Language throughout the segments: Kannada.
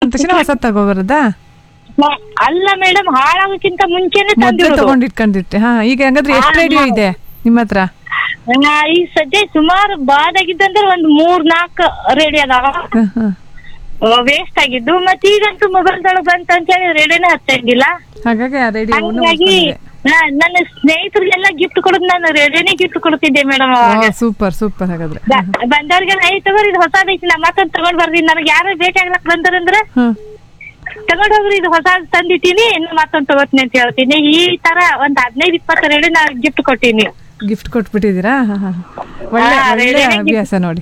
ತಗೊಂಡ ತಕ್ಷಣ ಹೊಸ ತಗೋಬಾರದಾ ಮ- ಅಲ್ಲ ಮೇಡಮ್ ಹಾಳಾಗೋಕ್ಕಿಂತ ಮುಂಚೆನೆ ಮೊದ್ಲೇ ತಂದಿರೋದು ತಗೊಂಡ್ ಇಟ್ಕೊಂಡಿರ್ತೆ ಹಾ ಈಗ ಹಂಗಾದ್ರೆ ಎಷ್ಟು ಹಾ, ರೇಡಿಯೋ ಹಾ. ಇದೆ ನಿಮ್ಮ ಹತ್ರ ನಾ ಈಗ ಸದ್ಯ ಸುಮಾರು ಬಾದಾಗಿದ್ದಂದ್ರೆ ಒಂದ್ ಮೂರ್ ನಾಲ್ಕು ರೇಡಿಯೋ ಅದಾವ ಹ, ಹ. ವೇಸ್ಟ್ ಆಗಿದ್ದು ಮತ್ತೆ ಈಗಂತೂ ಮೊಬೈಲ್ ದೊಳಗ್ ಬಂತ ಅಂತ ಹೇಳಿ ರೇಡಿಯೋನೇ ಹಚ್ಚಂಗಿಲ್ಲ ಹಾಗಾಗಿ ಆ ರೇಡಿಯೋ ಹಂಗಾಗಿ ನಾ- ನನ್ನ ಸ್ನೇಹಿತರಿಗೆಲ್ಲ ಗಿಫ್ಟ್ ಕೊಡೋದು ನಾನು ರೇಡಿಯೋನೇ ಗಿಫ್ಟ್ ಕೊಡ್ತಿದ್ದೆ ಮೇಡಮ್ ಅವಾಗ ಸೂಪರ್ ಸೂಪರ್ ಹಾಗಾದ್ರೆ ಬ- ಬಂದವ್ರಿಗೆಲ್ಲ ಐ ತಗೋರಿ ಇದು ಹೊಸದೈತಿ ನಾ ಮತ್ತೊಂದ್ ತಗೊಂಡ್ ಬರ್ತೀನಿ ನನಗೆ ಯಾರು ಬೇಕಾಗ್ಲಕ್ ಬಂದಾರಂದ್ರ ಹ್ಮ್ ತಗೊಂಡ್ ಹೋಗ್ರಿ ಇದು ಹೊಸ ತಂದಿಟ್ಟಿನಿ ಇನ್ನು ಮತ್ತೊಂದ್ ತಗೋತೀನಿ ಅಂತ ಹೇಳ್ತೀನಿ ಈ ತರ ಒಂದ್ ಹದಿನೈದು ಇಪ್ಪತ್ತು ರೇಡಿಯೋ ನಾ ಗಿಫ್ಟ್ ಕೊಟ್ಟಿನಿ ಗಿಫ್ಟ್ ಕೊಟ್ಬಿಟ್ಟಿದ್ದೀರಾ ಹಾ, ಹಾ. ಒಳ್ಳೆ ಹಾ, ಒಳ್ಳೆ ರೇಡಿಯೋನೇ ಅಭ್ಯಾಸ ನೋಡಿ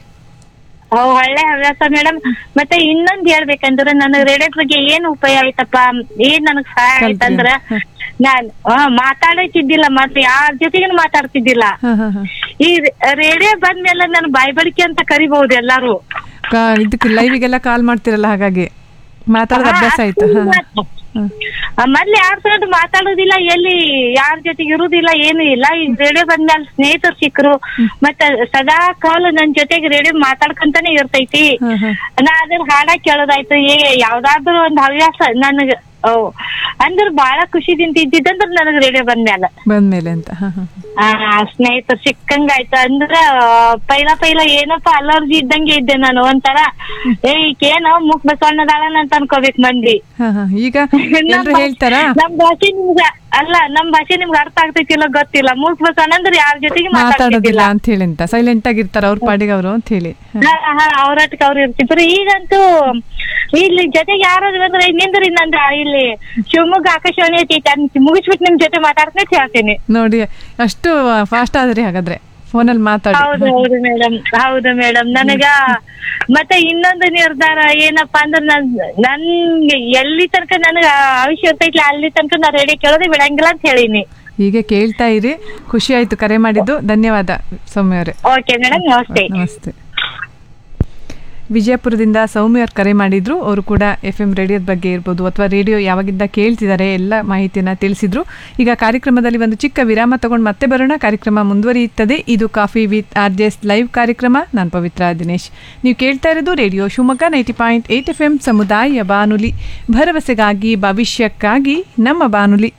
ಓ, ಒಳ್ಳೆ ಹವ್ಯಾಸ ಮೇಡಮ್ ಮತ್ತೆ ಇನ್ನೊಂದ್ ಹೇಳ್ಬೇಕಂದ್ರೆ ನನಗ್ ರೇಡಿಯೋ ಬಗ್ಗೆ ಏನ್ ಉಪಯೋಗ ಆಯ್ತಪ್ಪ ಏನ್ ನನಗ್ ಸಹಾಯ ಆಯ್ತಂದ್ರ ನಾನ್ ಆ, ಮಾತಾಡತಿದ್ದಿಲ್ಲ ಮತ್ತೆ ಯಾರ ಜೊತೆಗೂ ಮಾತಾಡ್ತಿದ್ದಿಲ್ಲ ಹಾ, ಹಾ, ಹಾ. ಈ ರೇಡಿಯೋ ಬಂದ್ಮೇಲೆ ನಾನು ಬಾಯ್ ಬಳಿಕೆ ಅಂತ ಕರಿಬಹುದು ಎಲ್ಲಾರು ಕಾ- ಇದಕ್ಕೆ ಲೈವಿಗೆಲ್ಲ ಕಾಲ್ ಮಾಡ್ತಿರಲ್ಲ ಹಾಗಾಗಿ ಮಾತಾಡೋದು ಅಭ್ಯಾಸ ಆಯ್ತು ಹಾ ಹ್ಮ್. ಆ, ಮೊದ್ಲು ಯಾರ್ ಸಂಗಟ ಮಾತಾಡೋದಿಲ್ಲ ಎಲ್ಲಿ ಯಾರ ಜೊತೆಗೆ ಇರುದಿಲ್ಲ ಏನು ಇಲ್ಲ ಈ ರೇಡಿಯೋ ಬಂದ್ಮೇಲೆ ಸ್ನೇಹಿತರು ಸಿಕ್ಕರು ಮತ್ತ ಸದಾ ಕಾಲ ನನ್ ಜೊತೆಗೆ ರೇಡಿಯೋ ಮಾತಾಡ್ಕೊಂತಾನೆ ಇರ್ತೈತಿ ಹಾ, ಹಾ. ನಾ ಅದನ್ನ ಹಾಡ ಕೇಳೋದಾಯ್ತು ಏ ಯಾವ್ದಾದ್ರು ಒಂದ್ ಹವ್ಯಾಸ ನನಗ ಓ ಅಂದ್ರ ಬಾಳ ಖುಷಿದಿಂದ ಇದ್ದಿದ್ದಂದ್ರ ನನಗ್ ರೇಡಿಯೋ ಬಂದ್ಮ್ಯಾಲ ಬಂದ್ಮೇಲೆ ಅಂತ ಹಾ, ಹಾ. ಆ ಸ್ನೇಹಿತರು ಸಿಕ್ಕಂಗಾಯ್ತು ಅಂದ್ರ ಪೈಲ ಪೈಲ ಏನಪ್ಪ ಅಲರ್ಜಿ ಇದ್ದಂಗೆ ಇದ್ದೆ ನಾನು ಒಂಥರ ಏ ಈಕೇನೋ ಮುಖ ಬಸವಣ್ಣದಾಳನ ಅಂತ ಅನ್ಕೋಬೇಕ್ ಮಂದಿ ಹಾ, ಹಾ. ಈಗ ಎಲ್ರು ನಮ್ಮ- ಹೇಳ್ತಾರಾ ನಮ್ ಭಾಷೆ ನಿಮ್ಗ ಅಲ್ಲ ನಮ್ ಭಾಷೆ ನಿಮ್ಗೆ ಅರ್ಥ ಆಗ್ತೈತಿಲ್ಲ ಗೊತ್ತಿಲ್ಲ ಮೂಕ್ ಬಸವಣ್ಣ ಅಂದ್ರೆ ಯಾರ ಜೊತೆಗೆ ಮಾತಾಡೋದಿಲ್ಲ ಮಾತಾಡ್ತಿದ್ದಿಲ್ಲ ಅಂತ ಹೇಳಿ ಅಂತ ಸೈಲೆಂಟ್ ಆಗಿರ್ತಾರ ಅವ್ರ ಪಾಡಿಗೆ ಅವರು ಅಂತ ಹೇಳಿ ಹಾ. ಹಾ ಹಾ ಅವ್ರಟ್ಕ ಅವ್ರು ಇರ್ತಿದ್ರು ಈಗಂತೂ ಇಲ್ಲಿ ಜೊತೆಗೆ ಯಾರಾದ್ರು ಬಂದ್ರೆ ನಿಂದ್ರಿ ನಂದ ಇಲ್ಲಿ ಶಿವಮೊಗ್ಗ ಆಕಾಶವಾಣಿ ಐತಿ ಅಂತ ಮುಗಿಸ್ಬಿಟ್ಟು ನಿಮ್ ಜೊತೆ ಮಾತಾಡ್ತೀನಿ ಅಂತ ಹೇಳ್ತೀನಿ ನೋಡಿ ಅಷ್ಟು ಫಾಸ್ಟ್ ಆದ್ರಿ ಹಾಗಾದ್ರೆ ಫೋನಲ್ಲಿ ಮಾತಾಡಿ ಹೌದು ಹೌದು ಮೇಡಮ್ ಹೌದು ಮೇಡಮ್ ನನಗ ಮತ್ತೆ ಇನ್ನೊಂದು ನಿರ್ಧಾರ ಏನಪ್ಪಾ ಅಂದ್ರೆ ನನ್ ನನ್ಗೆ ಎಲ್ಲಿ ತನಕ ನನಗ ಆಯುಷ್ಯ ಇರ್ತೈತಿ ಅಲ್ಲಿ ತನಕ ನಾ ರೇಡಿಯೋ ಕೇಳೋದೇ ಬಿಡಂಗಿಲ್ಲ ಅಂತ ಹೇಳಿನಿ ಹೀಗೆ ಕೇಳ್ತಾ ಇರಿ ಖುಷಿ ಆಯ್ತು ಕರೆ ಮಾಡಿದ್ದು ಧನ್ಯವಾದ ಸೌಮ್ಯ ಅವರೇ ಓಕೆ ಮೇಡಮ್ ನಮಸ್ತೆ ನಮಸ್ತೆ ವಿಜಯಪುರದಿಂದ ಸೌಮ್ಯ ಅವ್ರು ಕರೆ ಮಾಡಿದ್ರು ಅವರು ಕೂಡ ಎಫ್ ಎಂ ರೇಡಿಯೋದ ಬಗ್ಗೆ ಇರ್ಬೋದು ಅಥವಾ ರೇಡಿಯೋ ಯಾವಾಗಿಂದ ಕೇಳ್ತಿದ್ದಾರೆ ಎಲ್ಲ ಮಾಹಿತಿಯನ್ನು ತಿಳಿಸಿದ್ರು ಈಗ ಕಾರ್ಯಕ್ರಮದಲ್ಲಿ ಒಂದು ಚಿಕ್ಕ ವಿರಾಮ ತಗೊಂಡು ಮತ್ತೆ ಬರೋಣ ಕಾರ್ಯಕ್ರಮ ಮುಂದುವರಿಯುತ್ತದೆ ಇದು coffee with R J S live ಕಾರ್ಯಕ್ರಮ ನಾನು ಪವಿತ್ರ ದಿನೇಶ್ ನೀವು ಕೇಳ್ತಾ ಇರೋದು radio Shivamogga ninety point eight F M ಸಮುದಾಯ ಬಾನುಲಿ ಭರವಸೆಗಾಗಿ ಭವಿಷ್ಯಕ್ಕಾಗಿ ನಮ್ಮ ಬಾನುಲಿ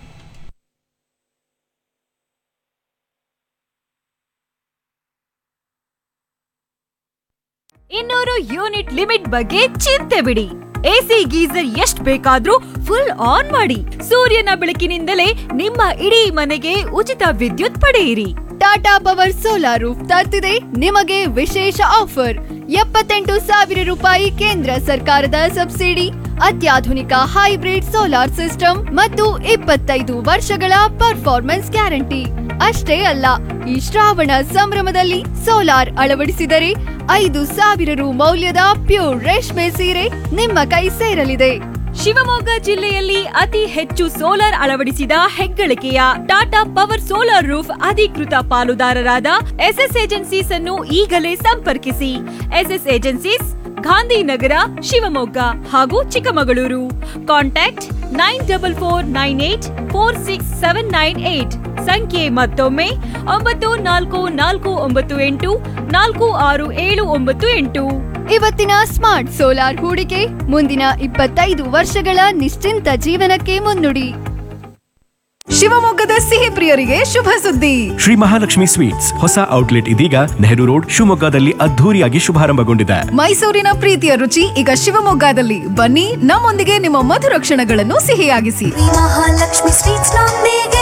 ಇನ್ನೂರು ಯೂನಿಟ್ ಲಿಮಿಟ್ ಬಗ್ಗೆ ಚಿಂತೆ ಬಿಡಿ ಎಸಿ ಗೀಸರ್ ಎಷ್ಟ್ ಬೇಕಾದ್ರೂ ಫುಲ್ ಆನ್ ಮಾಡಿ ಸೂರ್ಯನ ಬೆಳಕಿನಿಂದಲೇ ನಿಮ್ಮ ಇಡೀ ಮನೆಗೆ ಉಚಿತ ವಿದ್ಯುತ್ ಪಡೆಯಿರಿ ಟಾಟಾ ಪವರ್ ಸೋಲಾರ್ ರೂಫ್ ತರ್ತಿದೆ ನಿಮಗೆ ವಿಶೇಷ ಆಫರ್ ಎಪ್ಪತ್ತೆಂಟು ಸಾವಿರ ರೂಪಾಯಿ ಕೇಂದ್ರ ಸರ್ಕಾರದ ಸಬ್ಸಿಡಿ ಅತ್ಯಾಧುನಿಕ ಹೈಬ್ರಿಡ್ ಸೋಲಾರ್ ಸಿಸ್ಟಮ್ ಮತ್ತು ಇಪ್ಪತ್ತೈದು ವರ್ಷಗಳ ಪರ್ಫಾರ್ಮೆನ್ಸ್ ಗ್ಯಾರಂಟಿ ಅಷ್ಟೇ ಅಲ್ಲ ಈ ಶ್ರಾವಣ ಸಂಭ್ರಮದಲ್ಲಿ ಸೋಲಾರ್ ಅಳವಡಿಸಿದರೆ ಐದು ಸಾವಿರ ರು ಮೌಲ್ಯದ ಪ್ಯೂರ್ ರೇಷ್ಮೆ ಸೀರೆ ನಿಮ್ಮ ಕೈ ಸೇರಲಿದೆ ಶಿವಮೊಗ್ಗ ಜಿಲ್ಲೆಯಲ್ಲಿ ಅತಿ ಹೆಚ್ಚು ಸೋಲಾರ್ ಅಳವಡಿಸಿದ ಹೆಗ್ಗಳಿಕೆಯ ಟಾಟಾ ಪವರ್ ಸೋಲಾರ್ ರೂಫ್ ಅಧಿಕೃತ ಪಾಲುದಾರರಾದ ಎಸ್ಎಸ್ ಏಜೆನ್ಸೀಸ್ ಅನ್ನು ಈಗಲೇ ಸಂಪರ್ಕಿಸಿ ಎಸ್ಎಸ್ ಏಜೆನ್ಸೀಸ್ ಗಾಂಧಿನಗರ ಶಿವಮೊಗ್ಗ ಹಾಗೂ Chikkamagaluru contact nine double four nine eight four six seven nine eight ಸಂಖ್ಯೆ ಮತ್ತೊಮ್ಮೆ ಒಂಬತ್ತು ನಾಲ್ಕು ನಾಲ್ಕು ಒಂಬತ್ತು ಎಂಟು ನಾಲ್ಕು ಆರು ಏಳು ಒಂಬತ್ತು ಎಂಟು ಇವತ್ತಿನ ಸ್ಮಾರ್ಟ್ ಸೋಲಾರ್ ಹೂಡಿಕೆ ಮುಂದಿನ ಇಪ್ಪತ್ತೈದು ವರ್ಷಗಳ ನಿಶ್ಚಿಂತ ಜೀವನಕ್ಕೆ ಮುನ್ನುಡಿ ಶಿವಮೊಗ್ಗದ ಸಿಹಿ ಪ್ರಿಯರಿಗೆ ಶುಭ ಸುದ್ದಿ ಶ್ರೀ ಮಹಾಲಕ್ಷ್ಮಿ ಸ್ವೀಟ್ಸ್ ಹೊಸ ಔಟ್ಲೆಟ್ ಇದೀಗ ನೆಹರು ರೋಡ್ ಶಿವಮೊಗ್ಗದಲ್ಲಿ ಅದ್ಧೂರಿಯಾಗಿ ಶುಭಾರಂಭಗೊಂಡಿದೆ ಮೈಸೂರಿನ ಪ್ರೀತಿಯ ರುಚಿ ಈಗ ಶಿವಮೊಗ್ಗದಲ್ಲಿ ಬನ್ನಿ ನಮ್ಮೊಂದಿಗೆ ನಿಮ್ಮ ಮಧುರ ಕ್ಷಣಗಳನ್ನು ಸಿಹಿಯಾಗಿಸಿ ಮಹಾಲಕ್ಷ್ಮಿ ಸ್ವೀಟ್ಸ್ ನೊಂದಿಗೆ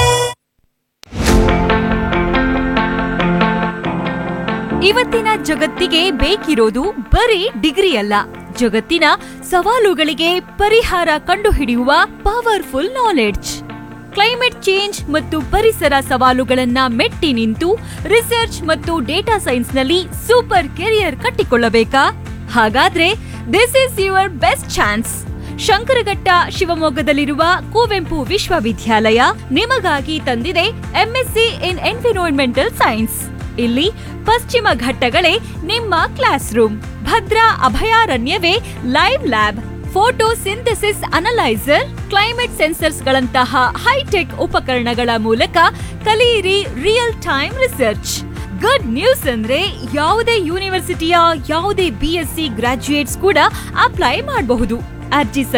ಇವತ್ತಿನ ಜಗತ್ತಿಗೆ ಬೇಕಿರೋದು ಬರೀ ಡಿಗ್ರಿ ಅಲ್ಲ ಜಗತ್ತಿನ ಸವಾಲುಗಳಿಗೆ ಪರಿಹಾರ ಕಂಡುಹಿಡಿಯುವ ಪವರ್ಫುಲ್ ನಾಲೆಡ್ಜ್ ಕ್ಲೈಮೇಟ್ ಚೇಂಜ್ ಮತ್ತು ಪರಿಸರ ಸವಾಲುಗಳನ್ನ ಮೆಟ್ಟಿ ನಿಂತು ರಿಸರ್ಚ್ ಮತ್ತು ಡೇಟಾ ಸೈನ್ಸ್ನಲ್ಲಿ ಸೂಪರ್ ಕೆರಿಯರ್ ಕಟ್ಟಿಕೊಳ್ಳಬೇಕಾ ಹಾಗಾದ್ರೆ this is your best chance Shankaraghatta ಶಿವಮೊಗ್ಗದಲ್ಲಿರುವ ಕುವೆಂಪು ವಿಶ್ವವಿದ್ಯಾಲಯ ನಿಮಗಾಗಿ ತಂದಿದೆ ಎಂಎಸ್ಸಿ ಇನ್ ಎನ್ವಿರಾನ್ಮೆಂಟಲ್ ಸೈನ್ಸ್ ಇಲ್ಲಿ ಪಶ್ಚಿಮ ಘಟ್ಟಗಳೇ ನಿಮ್ಮ ಕ್ಲಾಸ್ ರೂಮ್ ಭದ್ರಾ ಅಭಯಾರಣ್ಯವೇ live lab photo synthesis analyser climate sensors ಗಳಂತಹ ಹೈಟೆಕ್ ಉಪಕರಣಗಳ ಮೂಲಕ ಕಲಿಯಿರಿ real time research good news ಅಂದ್ರೆ ಯಾವುದೇ ಯೂನಿವರ್ಸಿಟಿಯ ಯಾವುದೇ ಬಿ ಎಸ್ ಸಿ ಗ್ರಾಜ್ಯುಯೇಟ್ಸ್ ಕೂಡ ಅಪ್ಲೈ ಮಾಡಬಹುದು ಅರ್ಜಿ